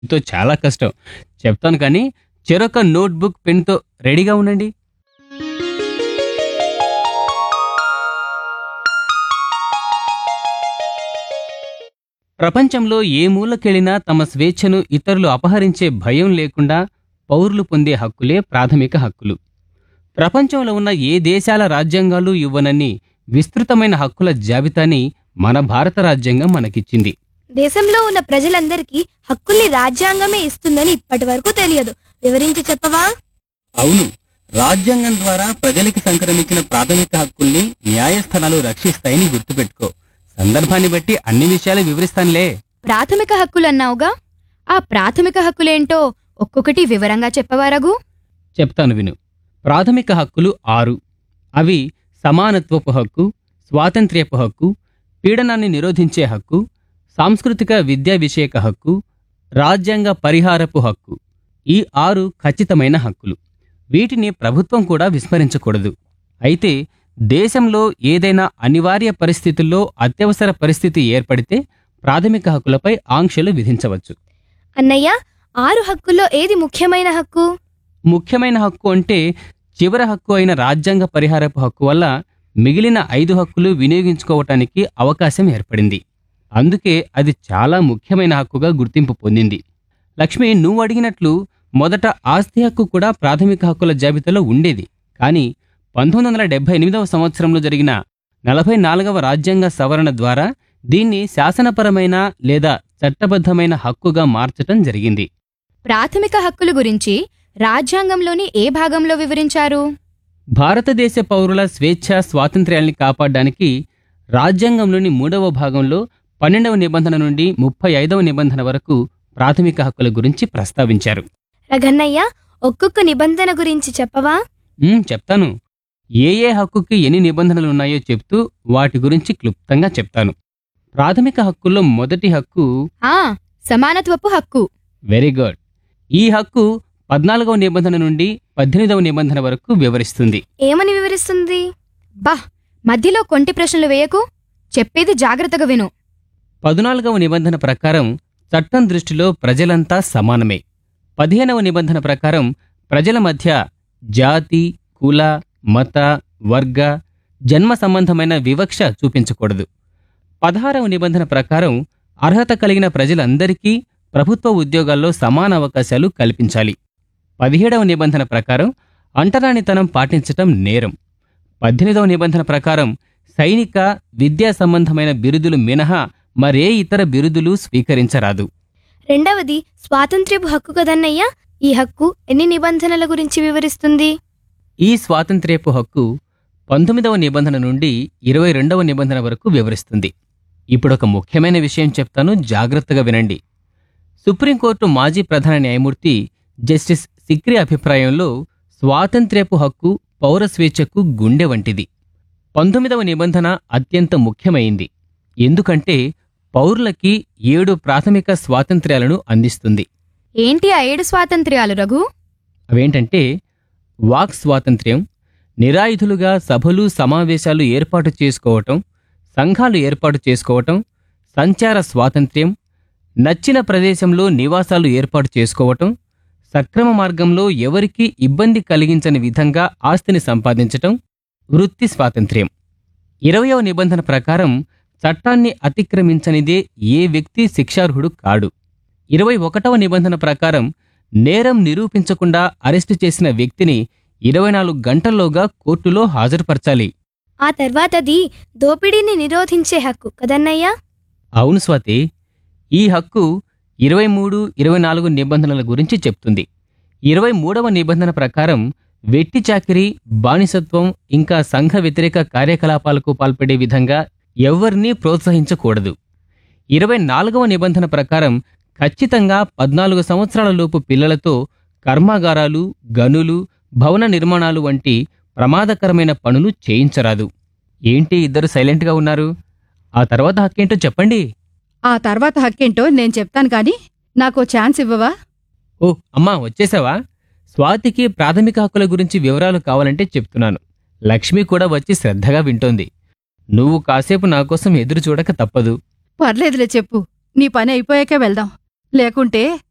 తో చాలా కష్టం చెప్తాను కానీ చెరొక నోట్బుక్ పెన్తో రెడీగా ఉండండి ప్రపంచంలో ఏ మూలకెళ్ళినా తమ స్వేచ్ఛను ఇతరులు అపహరించే భయం లేకుండా పౌరులు పొందే హక్కులే ప్రాథమిక హక్కులు ప్రపంచంలో ఉన్న ఏ దేశాల రాజ్యాంగాలు ఇవ్వనన్ని విస్తృతమైన హక్కుల జాబితాని మన భారత రాజ్యాంగం మనకిచ్చింది దేశంలో ఉన్న ప్రజలందరికీ హక్కుల్ని రాజ్యాంగమే ఇస్తుందని ఇప్పటి వరకు తెలియదు వివరించి చెప్పవా అవును రాజ్యాంగం ద్వారా ప్రజలకి సంక్రమించిన ప్రాథమిక హక్కుల్ని న్యాయస్థానాలు రక్షిస్తాయని గుర్తుపెట్టుకో సందర్భాన్ని బట్టి అన్ని విషయాలు వివరిస్తానులే ప్రాథమిక హక్కులన్నావుగా ఆ ప్రాథమిక హక్కులేంటో ఒక్కొక్కటి వివరంగా చెప్పవారగు చెప్తాను విను ప్రాథమిక హక్కులు ఆరు అవి సమానత్వపు హక్కు స్వాతంత్ర్యపు హక్కు పీడనాన్ని నిరోధించే హక్కు సాంస్కృతిక విద్యా విషయక హక్కు రాజ్యాంగ పరిహారపు హక్కు ఈ ఆరు ఖచ్చితమైన హక్కులు వీటిని ప్రభుత్వం కూడా విస్మరించకూడదు అయితే దేశంలో ఏదైనా అనివార్య పరిస్థితుల్లో అత్యవసర పరిస్థితి ఏర్పడితే ప్రాథమిక హక్కులపై ఆంక్షలు విధించవచ్చు అన్నయ్య ఆరు హక్కుల్లో ఏది ముఖ్యమైన హక్కు ముఖ్యమైన హక్కు అంటే చివరి హక్కు అయిన రాజ్యాంగ పరిహారపు హక్కు వల్ల మిగిలిన ఐదు హక్కులు వినియోగించుకోవటానికి అవకాశం ఏర్పడింది అందుకే అది చాలా ముఖ్యమైన హక్కుగా గుర్తింపు పొందింది లక్ష్మి నువ్వు అడిగినట్లు మొదట ఆస్తి హక్కు కూడా ప్రాథమిక హక్కుల జాబితాలో ఉండేది కానీ పంతొమ్మిది వందల డెబ్బై ఎనిమిదవ సంవత్సరంలో జరిగిన నలభై నాలుగవ రాజ్యాంగ సవరణ ద్వారా దీన్ని శాసనపరమైన లేదా చట్టబద్ధమైన హక్కుగా మార్చటం జరిగింది ప్రాథమిక హక్కుల గురించి రాజ్యాంగంలోని ఏ భాగంలో వివరించారు భారతదేశ పౌరుల స్వేచ్ఛ స్వాతంత్ర్యాల్ని కాపాడడానికి రాజ్యాంగంలోని మూడవ భాగంలో పన్నెండవ నిబంధన నుండి ముప్పై ఐదవ నిబంధన వరకు ప్రాథమిక హక్కుల గురించి ప్రస్తావించారు రఘన్నయ్య ఒక్కొక్క నిబంధన గురించి చెప్పవా ఉమ్, చెప్తాను ఏ ఏ హక్కుకి ఎన్ని నిబంధనలు ఉన్నాయో చెప్తూ వాటి గురించి క్లుప్తంగా చెప్తాను ప్రాథమిక హక్కుల్లో మొదటి హక్కు ఆ సమానత్వపు హక్కు వెరీ గుడ్ ఈ హక్కు పద్నాలుగవ నిబంధన నుండి పద్దెనిమిదవ నిబంధన వరకు వివరిస్తుంది ఏమని వివరిస్తుంది బా మధ్యలో కొంటి ప్రశ్నలు వేయకు చెప్పేది జాగ్రత్తగా విను పద్నాలుగవ నిబంధన ప్రకారం చట్టం దృష్టిలో ప్రజలంతా సమానమే పదిహేనవ నిబంధన ప్రకారం ప్రజల మధ్య జాతి కుల మత వర్గ జన్మ సంబంధమైన వివక్ష చూపించకూడదు పదహారవ నిబంధన ప్రకారం అర్హత కలిగిన ప్రజలందరికీ ప్రభుత్వ ఉద్యోగాల్లో సమాన అవకాశాలు కల్పించాలి పదిహేడవ నిబంధన ప్రకారం అంటరానితనం పాటించటం నేరం పద్దెనిమిదవ నిబంధన ప్రకారం సైనిక విద్యా సంబంధమైన బిరుదులు మినహా మరే ఇతర బిరుదులు స్వీకరించరాదు రెండవది స్వాతంత్ర్యపు హక్కు కదన్నయ్య ఈ హక్కు ఎన్ని నిబంధనల గురించి వివరిస్తుంది ఈ స్వాతంత్ర్యపు హక్కు పంతొమ్మిదవ నిబంధన నుండి ఇరవై రెండవ నిబంధన వరకు వివరిస్తుంది ఇప్పుడొక ముఖ్యమైన విషయం చెప్తాను జాగ్రత్తగా వినండి సుప్రీంకోర్టు మాజీ ప్రధాన న్యాయమూర్తి జస్టిస్ సిక్రి అభిప్రాయంలో స్వాతంత్ర్యపు హక్కు పౌర స్వేచ్ఛకు గుండె వంటిది పంతొమ్మిదవ నిబంధన అత్యంత ముఖ్యమైంది ఎందుకంటే పౌరులకి ఏడు ప్రాథమిక స్వాతంత్ర్యాలను అందిస్తుంది ఏంటి ఆ ఏడు స్వాతంత్ర్యాలు రఘు అవేంటంటే వాక్ స్వాతంత్ర్యం నిరాయుధులుగా సభలు సమావేశాలు ఏర్పాటు చేసుకోవటం సంఘాలు ఏర్పాటు చేసుకోవటం సంచార స్వాతంత్ర్యం నచ్చిన ప్రదేశంలో నివాసాలు ఏర్పాటు చేసుకోవటం సక్రమ మార్గంలో ఎవరికీ ఇబ్బంది కలిగించని విధంగా ఆస్తిని సంపాదించటం వృత్తి స్వాతంత్ర్యం ఇరవయవ నిబంధన ప్రకారం చట్టాన్ని అతిక్రమించనిదే ఏ వ్యక్తి శిక్షార్హుడు కాడు ఇరవై ఒకటవ నిబంధన ప్రకారం నేరం నిరూపించకుండా అరెస్టు చేసిన వ్యక్తిని ఇరవై నాలుగు గంటల్లోగా కోర్టులో హాజరుపరచాలి ఆ తర్వాతది దోపిడీని నిరోధించే హక్కు కదన్నయ్య అవును స్వాతి ఈ హక్కు ఇరవై మూడు ఇరవై నాలుగు నిబంధనల గురించి చెప్తుంది ఇరవై మూడవ నిబంధన ప్రకారం వెట్టి చాకిరీ బానిసత్వం ఇంకా సంఘ వ్యతిరేక కార్యకలాపాలకు పాల్పడే విధంగా ఎవ్వరినీ ప్రోత్సహించకూడదు ఇరవై నాలుగవ నిబంధన ప్రకారం ఖచ్చితంగా పద్నాలుగు సంవత్సరాల లోపు పిల్లలతో కర్మాగారాలు గనులు భవన నిర్మాణాలు వంటి ప్రమాదకరమైన పనులు చేయించరాదు ఏంటి ఇద్దరు సైలెంట్గా ఉన్నారు ఆ తర్వాత హక్కేంటో చెప్పండి ఆ తర్వాత హక్కేంటో నేను చెప్తాను కాని నాకో ఛాన్స్ ఇవ్వవా ఓ అమ్మా వచ్చేసావా స్వాతికి ప్రాథమిక హక్కుల గురించి వివరాలు కావాలంటే చెప్తున్నాను లక్ష్మి కూడా వచ్చి శ్రద్ధగా వింటోంది నువ్వు కాసేపు నా కోసం ఎదురు చూడక తప్పదు పర్లేదులే చెప్పు నీ పని అయిపోయాకే వెళ్దాం లేకుంటే